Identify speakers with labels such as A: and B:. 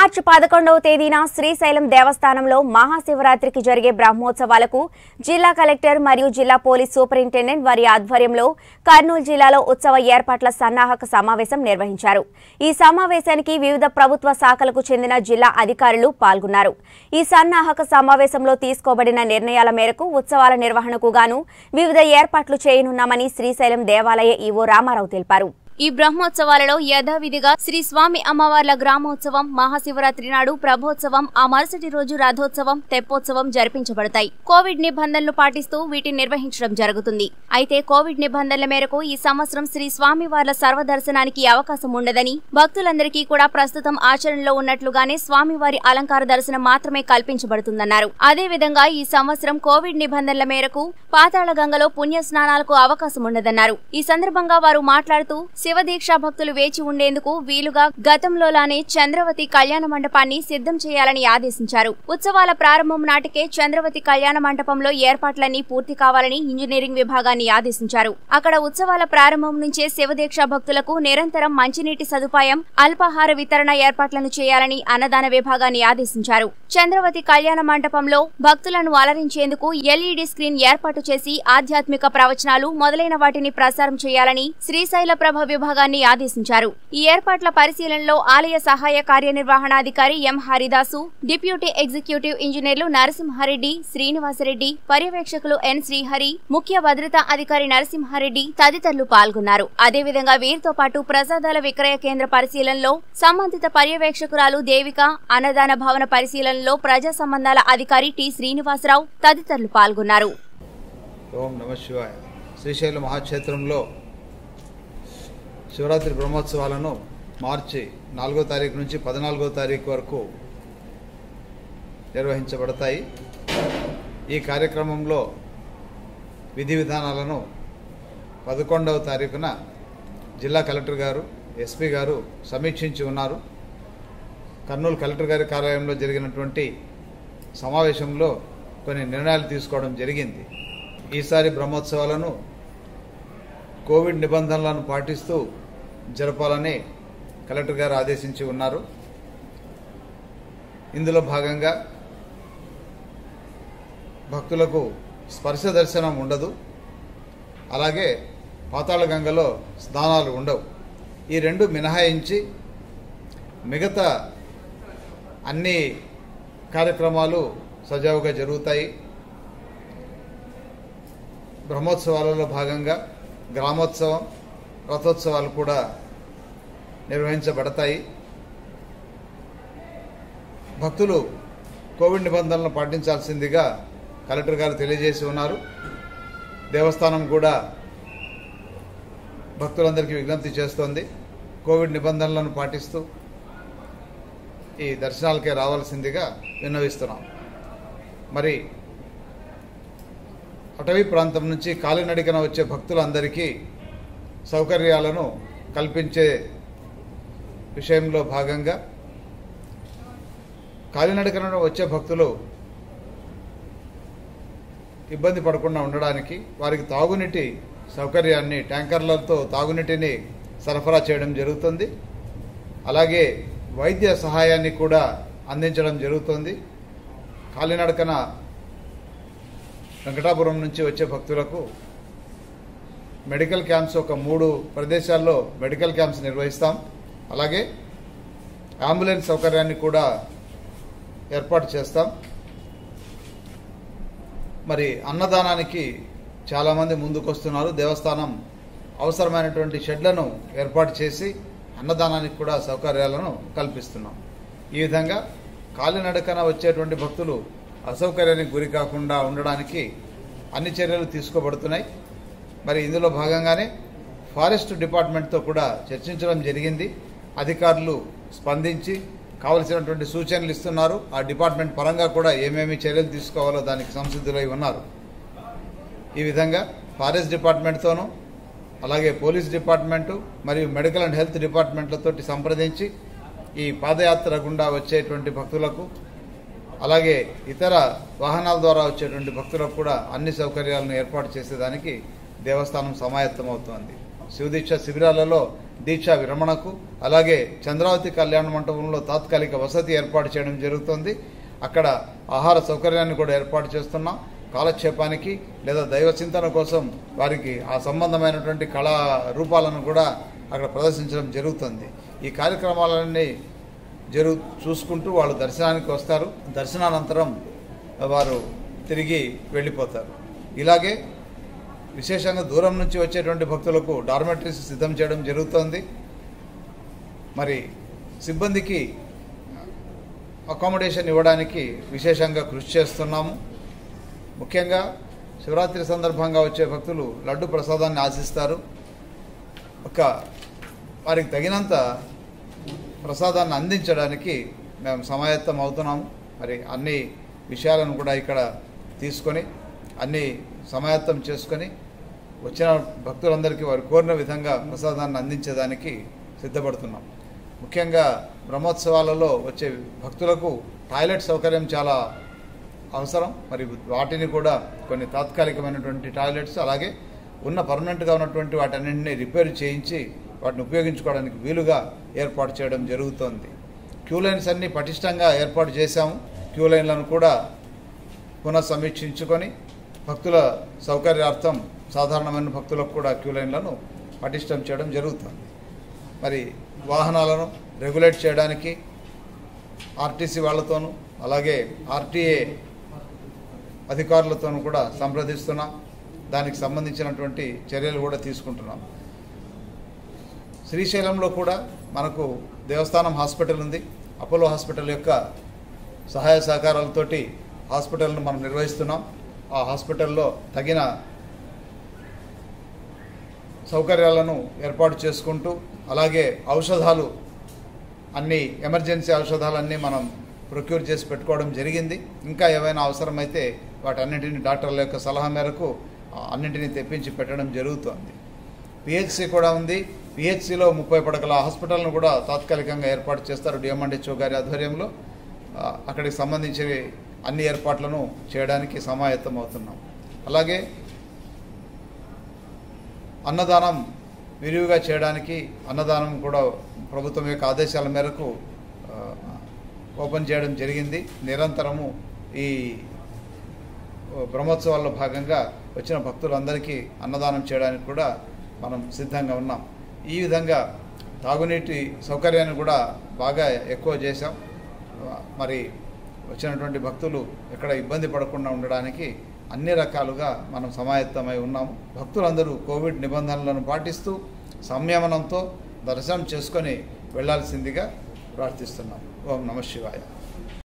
A: మార్చి పదకొండవ తేదీన శ్రీశైలం దేవస్థానంలో మహాశివరాత్రికి జరిగే బ్రహ్మోత్సవాలకు జిల్లా కలెక్టర్ మరియు జిల్లా పోలీస్ సూపరింటెండెంట్ వారి ఆధ్వర్యంలో కర్నూలు జిల్లాలో ఉత్సవ ఏర్పాట్ల సన్నాహక సమావేశం నిర్వహించారు ఈ సమావేశానికి వివిధ ప్రభుత్వ శాఖలకు చెందిన జిల్లా అధికారులు పాల్గొన్నారు ఈ సన్నాహక సమావేశంలో తీసుకోబడిన నిర్ణయాల మేరకు ఉత్సవాల నిర్వహణకు గాను వివిధ ఏర్పాట్లు చేయనున్నామని శ్రీశైలం దేవాలయ ఈవో రామారావు తెలిపారు ఈ బ్రహ్మోత్సవాలలో యథావిధిగా శ్రీ స్వామి అమ్మవార్ల గ్రామోత్సవం మహాశివరాత్రి నాడు ప్రభోత్సవం ఆ మరుసటి రోజు రథోత్సవం తెప్పోత్సవం జరిపించబడతాయి కోవిడ్ నిబంధనలు పాటిస్తూ వీటిని నిర్వహించడం జరుగుతుంది అయితే కోవిడ్ నిబంధనల మేరకు ఈ సంవత్సరం శ్రీ స్వామివార్ల సర్వదర్శనానికి అవకాశం ఉండదని భక్తులందరికీ కూడా ప్రస్తుతం ఆచరణలో ఉన్నట్లుగానే స్వామివారి అలంకార దర్శనం మాత్రమే కల్పించబడుతుందన్నారు అదేవిధంగా ఈ సంవత్సరం కోవిడ్ నిబంధనల మేరకు పాతాళ గంగలో పుణ్య స్నానాలకు అవకాశం ఉండదన్నారు ఈ సందర్భంగా వారు మాట్లాడుతూ శివదీక్ష భక్తులు వేచి ఉండేందుకు వీలుగా గతంలోలానే చంద్రవతి కళ్యాణ మండపాన్ని సిద్ధం చేయాలని ఆదేశించారు ఉత్సవాల ప్రారంభం నాటికే చంద్రవతి కళ్యాణ మండపంలో ఏర్పాట్లన్నీ పూర్తి కావాలని ఇంజనీరింగ్ విభాగాన్ని ఆదేశించారు అక్కడ ఉత్సవాల ప్రారంభం నుంచే శివదీక్ష భక్తులకు నిరంతరం మంచినీటి సదుపాయం అల్పాహార వితరణ ఏర్పాట్లను చేయాలని అన్నదాన విభాగాన్ని ఆదేశించారు చంద్రవతి కళ్యాణ మండపంలో భక్తులను అలరించేందుకు ఎల్ఈడి స్క్రీన్ ఏర్పాటు చేసి ఆధ్యాత్మిక ప్రవచనాలు మొదలైన వాటిని ప్రసారం చేయాలని శ్రీశైల ప్రభ విభాగాన్ని ఆదేశించారు ఈ ఏర్పాట్ల పరిశీలనలో ఆలయ సహాయ కార్యనిర్వహణాధికారి ఎం హరిదాసు డిప్యూటీ ఎగ్జిక్యూటివ్ ఇంజనీర్లు నరసింహారెడ్డి శ్రీనివాసరెడ్డి పర్యవేక్షకులు ఎన్ శ్రీహరి ముఖ్య భద్రతా అధికారి నరసింహారెడ్డి తదితరులు పాల్గొన్నారు అదేవిధంగా వీరితో పాటు ప్రసాదాల విక్రయ కేంద్ర పరిశీలనలో సంబంధిత పర్యవేక్షకురాలు దేవిక అన్నదాన భవన పరిశీలనలో ప్రజా సంబంధాల అధికారి టి శ్రీనివాసరావు తదితరులు పాల్గొన్నారు
B: ఓం నమ శివాయ శ్రీశైల మహాక్షేత్రంలో శివరాత్రి బ్రహ్మోత్సవాలను మార్చి నాలుగో తారీఖు నుంచి పద్నాలుగో తారీఖు వరకు నిర్వహించబడతాయి ఈ కార్యక్రమంలో విధి విధానాలను పదకొండవ తారీఖున జిల్లా కలెక్టర్ గారు ఎస్పీ గారు సమీక్షించి ఉన్నారు కర్నూలు కలెక్టర్ గారి కార్యాలయంలో జరిగినటువంటి సమావేశంలో కొన్ని నిర్ణయాలు తీసుకోవడం జరిగింది ఈసారి బ్రహ్మోత్సవాలను కోవిడ్ నిబంధనలను పాటిస్తూ జరపాలని కలెక్టర్ గారు ఆదేశించి ఉన్నారు ఇందులో భాగంగా భక్తులకు స్పర్శ దర్శనం ఉండదు అలాగే పాతాళ గంగలో స్నానాలు ఉండవు ఈ రెండు మినహాయించి మిగతా అన్ని కార్యక్రమాలు సజావుగా జరుగుతాయి బ్రహ్మోత్సవాలలో భాగంగా గ్రామోత్సవం రథోత్సవాలు కూడా నిర్వహించబడతాయి భక్తులు కోవిడ్ నిబంధనలను పాటించాల్సిందిగా కలెక్టర్ గారు తెలియజేసి ఉన్నారు దేవస్థానం కూడా భక్తులందరికీ విజ్ఞప్తి చేస్తోంది కోవిడ్ నిబంధనలను పాటిస్తూ ఈ దర్శనాలకే రావాల్సిందిగా విన్నవిస్తున్నాం మరి అటవీ ప్రాంతం నుంచి కాలినడికన వచ్చే భక్తులందరికీ సౌకర్యాలను కల్పించే విషయంలో భాగంగా కాలినడకన వచ్చే భక్తులు ఇబ్బంది పడకుండా ఉండడానికి వారికి తాగునీటి సౌకర్యాన్ని ట్యాంకర్లతో తాగునీటిని సరఫరా చేయడం జరుగుతుంది అలాగే వైద్య సహాయాన్ని కూడా అందించడం జరుగుతుంది కాలినడకన వెంకటాపురం నుంచి వచ్చే భక్తులకు మెడికల్ క్యాంప్స్ ఒక మూడు ప్రదేశాల్లో మెడికల్ క్యాంప్స్ నిర్వహిస్తాం అలాగే అంబులెన్స్ సౌకర్యాన్ని కూడా ఏర్పాటు చేస్తాం మరి అన్నదానానికి చాలామంది ముందుకొస్తున్నారు దేవస్థానం అవసరమైనటువంటి షెడ్లను ఏర్పాటు చేసి అన్నదానానికి కూడా సౌకర్యాలను కల్పిస్తున్నాం ఈ విధంగా కాలినడకన వచ్చేటువంటి భక్తులు అసౌకర్యానికి గురి కాకుండా ఉండడానికి అన్ని చర్యలు తీసుకోబడుతున్నాయి మరి ఇందులో భాగంగానే ఫారెస్ట్ డిపార్ట్మెంట్తో కూడా చర్చించడం జరిగింది అధికారులు స్పందించి కావలసినటువంటి సూచనలు ఇస్తున్నారు ఆ డిపార్ట్మెంట్ పరంగా కూడా ఏమేమి చర్యలు తీసుకోవాలో దానికి సంసిద్ధులై ఉన్నారు ఈ విధంగా ఫారెస్ట్ డిపార్ట్మెంట్తోనూ అలాగే పోలీస్ డిపార్ట్మెంటు మరియు మెడికల్ అండ్ హెల్త్ డిపార్ట్మెంట్లతోటి సంప్రదించి ఈ పాదయాత్ర గుండా వచ్చేటువంటి భక్తులకు అలాగే ఇతర వాహనాల ద్వారా వచ్చేటువంటి భక్తులకు కూడా అన్ని సౌకర్యాలను ఏర్పాటు చేసేదానికి దేవస్థానం సమాయత్తమవుతోంది శివదీక్ష శిబిరాలలో దీక్షా విరమణకు అలాగే చంద్రావతి కళ్యాణ మండపంలో తాత్కాలిక వసతి ఏర్పాటు చేయడం జరుగుతుంది అక్కడ ఆహార సౌకర్యాన్ని కూడా ఏర్పాటు చేస్తున్నాం కాలక్షేపానికి లేదా దైవ చింతన కోసం వారికి ఆ సంబంధమైనటువంటి కళా రూపాలను కూడా అక్కడ ప్రదర్శించడం జరుగుతుంది ఈ కార్యక్రమాలన్నీ జరుగు చూసుకుంటూ వాళ్ళు దర్శనానికి వస్తారు దర్శనానంతరం వారు తిరిగి వెళ్ళిపోతారు ఇలాగే విశేషంగా దూరం నుంచి వచ్చేటువంటి భక్తులకు డార్మెటరీస్ సిద్ధం చేయడం జరుగుతోంది మరి సిబ్బందికి అకామిడేషన్ ఇవ్వడానికి విశేషంగా కృషి చేస్తున్నాము ముఖ్యంగా శివరాత్రి సందర్భంగా వచ్చే భక్తులు లడ్డు ప్రసాదాన్ని ఆశిస్తారు ఒక వారికి తగినంత ప్రసాదాన్ని అందించడానికి మేము సమాయత్తం అవుతున్నాము మరి అన్ని విషయాలను కూడా ఇక్కడ తీసుకొని అన్ని సమాయత్తం చేసుకొని వచ్చిన భక్తులందరికీ వారు కోరిన విధంగా ప్రసాదాన్ని అందించేదానికి సిద్ధపడుతున్నాం ముఖ్యంగా బ్రహ్మోత్సవాలలో వచ్చే భక్తులకు టాయిలెట్ సౌకర్యం చాలా అవసరం మరి వాటిని కూడా కొన్ని తాత్కాలికమైనటువంటి టాయిలెట్స్ అలాగే ఉన్న పర్మనెంట్గా ఉన్నటువంటి వాటన్నింటినీ రిపేర్ చేయించి వాటిని ఉపయోగించుకోవడానికి వీలుగా ఏర్పాటు చేయడం జరుగుతోంది క్యూ లైన్స్ అన్ని పటిష్టంగా ఏర్పాటు చేశాము క్యూ లైన్లను కూడా పునఃసమీక్షించుకొని భక్తుల సౌకర్యార్థం సాధారణమైన భక్తులకు కూడా క్యూ లైన్లను పటిష్టం చేయడం జరుగుతుంది మరి వాహనాలను రెగ్యులేట్ చేయడానికి ఆర్టీసీ వాళ్ళతోనూ అలాగే ఆర్టీఏ అధికారులతోనూ కూడా సంప్రదిస్తున్నాం దానికి సంబంధించినటువంటి చర్యలు కూడా తీసుకుంటున్నాం శ్రీశైలంలో కూడా మనకు దేవస్థానం హాస్పిటల్ ఉంది అపోలో హాస్పిటల్ యొక్క సహాయ సహకారాలతోటి హాస్పిటల్ను మనం నిర్వహిస్తున్నాం ఆ హాస్పిటల్లో తగిన సౌకర్యాలను ఏర్పాటు చేసుకుంటూ అలాగే ఔషధాలు అన్ని ఎమర్జెన్సీ ఔషధాలన్నీ మనం ప్రొక్యూర్ చేసి పెట్టుకోవడం జరిగింది ఇంకా ఏవైనా అవసరమైతే వాటన్నింటిని డాక్టర్ల యొక్క సలహా మేరకు ఆ, అన్నింటినీ తెప్పించి పెట్టడం జరుగుతోంది పిహెచ్సి కూడా ఉంది పిహెచ్సిలో ముప్పై పడకల హాస్పిటల్ను కూడా తాత్కాలికంగా ఏర్పాటు చేస్తారు డిఎంఎండ్హెచ్ఓ గారి ఆధ్వర్యంలో ఆ, అక్కడికి సంబంధించి అన్ని ఏర్పాట్లను చేయడానికి సమాయత్తం అవుతున్నాం అలాగే అన్నదానం విరివిగా చేయడానికి అన్నదానం కూడా ప్రభుత్వం యొక్క ఆదేశాల మేరకు ఆ, ఓపెన్ చేయడం జరిగింది నిరంతరము ఈ బ్రహ్మోత్సవాల్లో భాగంగా వచ్చిన భక్తులందరికీ అన్నదానం చేయడానికి కూడా మనం సిద్ధంగా ఉన్నాం ఈ విధంగా తాగునీటి సౌకర్యాన్ని కూడా బాగా ఎక్కువ చేశాం మరి వచ్చినటువంటి భక్తులు ఎక్కడ ఇబ్బంది పడకుండా ఉండడానికి అన్ని రకాలుగా మనం సమాయత్తమై ఉన్నాము భక్తులందరూ కోవిడ్ నిబంధనలను పాటిస్తూ సంయమనంతో దర్శనం చేసుకొని వెళ్ళాల్సిందిగా ప్రార్థిస్తున్నాం ఓం నమ శివాయ